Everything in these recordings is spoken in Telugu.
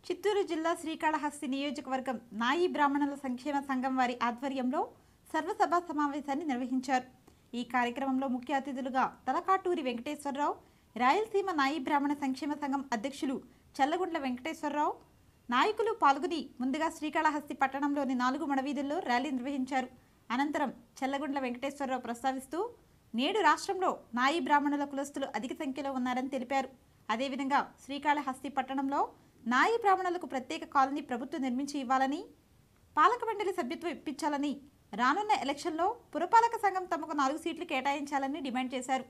చిత్తూరు జిల్లా శ్రీకాళహస్తి నియోజకవర్గం నాయి బ్రాహ్మణుల సంక్షేమ సంఘం వారి ఆధ్వర్యంలో సర్వసభ సమావేశాన్ని నిర్వహించారు ఈ కార్యక్రమంలో ముఖ్య అతిథులుగా తలకాటూరి వెంకటేశ్వరరావు రాయలసీమ నాయి బ్రాహ్మణ సంక్షేమ సంఘం అధ్యక్షులు చల్లగుండ్ల వెంకటేశ్వరరావు నాయకులు పాల్గొని ముందుగా శ్రీకాళహస్తి పట్టణంలోని నాలుగు మడవీధుల్లో ర్యాలీ నిర్వహించారు అనంతరం చల్లగుండ్ల వెంకటేశ్వరరావు ప్రస్తావిస్తూ నేడు రాష్ట్రంలో నాయి బ్రాహ్మణుల కులస్తులు అధిక సంఖ్యలో ఉన్నారని తెలిపారు అదేవిధంగా శ్రీకాళహస్తి పట్టణంలో నాయి బ్రాహ్మణులకు ప్రత్యేక కాలనీ ప్రభుత్వం నిర్మించి ఇవ్వాలని పాలక మండలి సభ్యత్వం ఇప్పించాలని రానున్న ఎలక్షన్లో పురపాలక సంఘం తమకు నాలుగు సీట్లు కేటాయించాలని డిమాండ్ చేశారు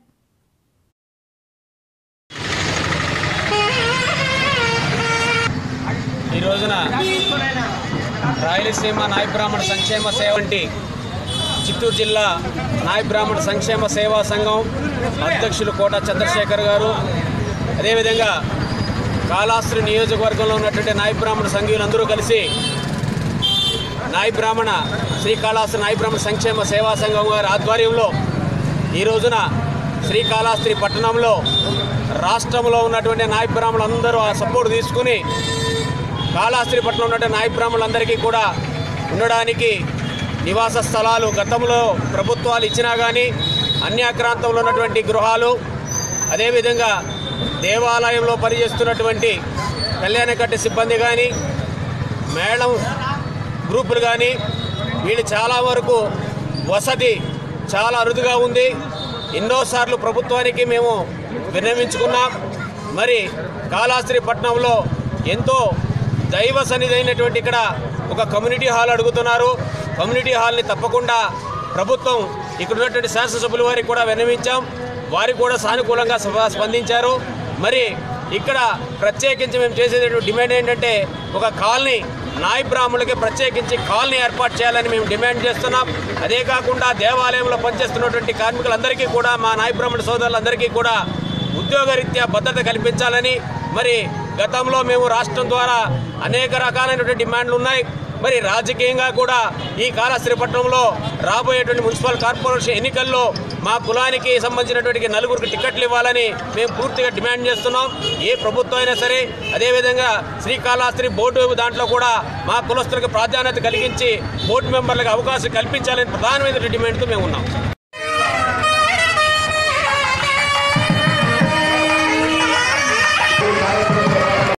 ఈ రోజున రాయలసీమ నాయ బ్రాహ్మణ సంక్షేమ సేవ వంటి చిత్తూరు జిల్లా నాయ బ్రాహ్మణ సంక్షేమ సేవా సంఘం అధ్యక్షులు కోట చంద్రశేఖర్ గారు అదేవిధంగా కాళాస్త్రి నియోజకవర్గంలో ఉన్నటువంటి నాయ బ్రాహ్మణ సంఘీయులందరూ కలిసి నాయ బ్రాహ్మణ శ్రీకాళహస్తి నాయ బ్రాహ్మణ సంక్షేమ సేవా సంఘం వారి ఆధ్వర్యంలో ఈ రోజున శ్రీకాళహస్తి పట్టణంలో రాష్ట్రంలో ఉన్నటువంటి నాయ బ్రాహ్మణులందరూ ఆ సపోర్ట్ తీసుకుని కాళహస్తిపట్నం ఉన్నటువంటి నాయ బ్రాహ్మణులందరికీ కూడా ఉండడానికి నివాస స్థలాలు గతంలో ప్రభుత్వాలు ఇచ్చినా కానీ అన్యాక్రాంతంలో ఉన్నటువంటి గృహాలు అదేవిధంగా దేవాలయంలో పనిచేస్తున్నటువంటి కళ్యాణకట్ట సిబ్బంది కానీ మేళం గ్రూపులు కానీ వీళ్ళు చాలా వరకు వసతి చాలా అరుదుగా ఉంది ఎన్నోసార్లు ప్రభుత్వానికి మేము విన్నవించుకున్నాం మరి కాళాస్త్రి పట్టణంలో ఎంతో దైవ సన్నిధి అయినటువంటి ఇక్కడ ఒక కమ్యూనిటీ హాల్ అడుగుతున్నారు కమ్యూనిటీ హాల్ని తప్పకుండా ప్రభుత్వం ఇక్కడ ఉన్నటువంటి శాసనసభ్యుల వారికి కూడా విన్నవించాం వారికి కూడా సానుకూలంగా స్ప- స్పందించారు మరి ఇక్కడ ప్రత్యేకించి మేము చేసేటటువంటి డిమాండ్ ఏంటంటే ఒక కాలనీ నాయ బ్రాహ్మణులకి ప్రత్యేకించి కాలనీ ఏర్పాటు చేయాలని మేము డిమాండ్ చేస్తున్నాం అదే కాకుండా దేవాలయంలో పనిచేస్తున్నటువంటి కార్మికులందరికీ కూడా మా నాయ బ్రాహ్మణ సోదరులందరికీ కూడా ఉద్యోగరీత్యా భద్రత కల్పించాలని మరి గతంలో మేము రాష్ట్రం ద్వారా అనేక రకాలైనటువంటి డిమాండ్లు ఉన్నాయి మరి రాజకీయంగా కూడా ఈ కాళశ్రీపట్నంలో రాబోయేటువంటి మున్సిపల్ కార్పొరేషన్ ఎన్నికల్లో మా కులానికి సంబంధించినటువంటి నలుగురికి టికెట్లు ఇవ్వాలని మేము పూర్తిగా డిమాండ్ చేస్తున్నాం ఏ ప్రభుత్వం అయినా సరే అదేవిధంగా శ్రీకాళహస్తి బోర్డు దాంట్లో కూడా మా కులస్తులకు ప్రాధాన్యత కలిగించి బోర్డు మెంబర్లకు అవకాశం కల్పించాలని ప్రధానమైన డిమాండ్తో మేము ఉన్నాం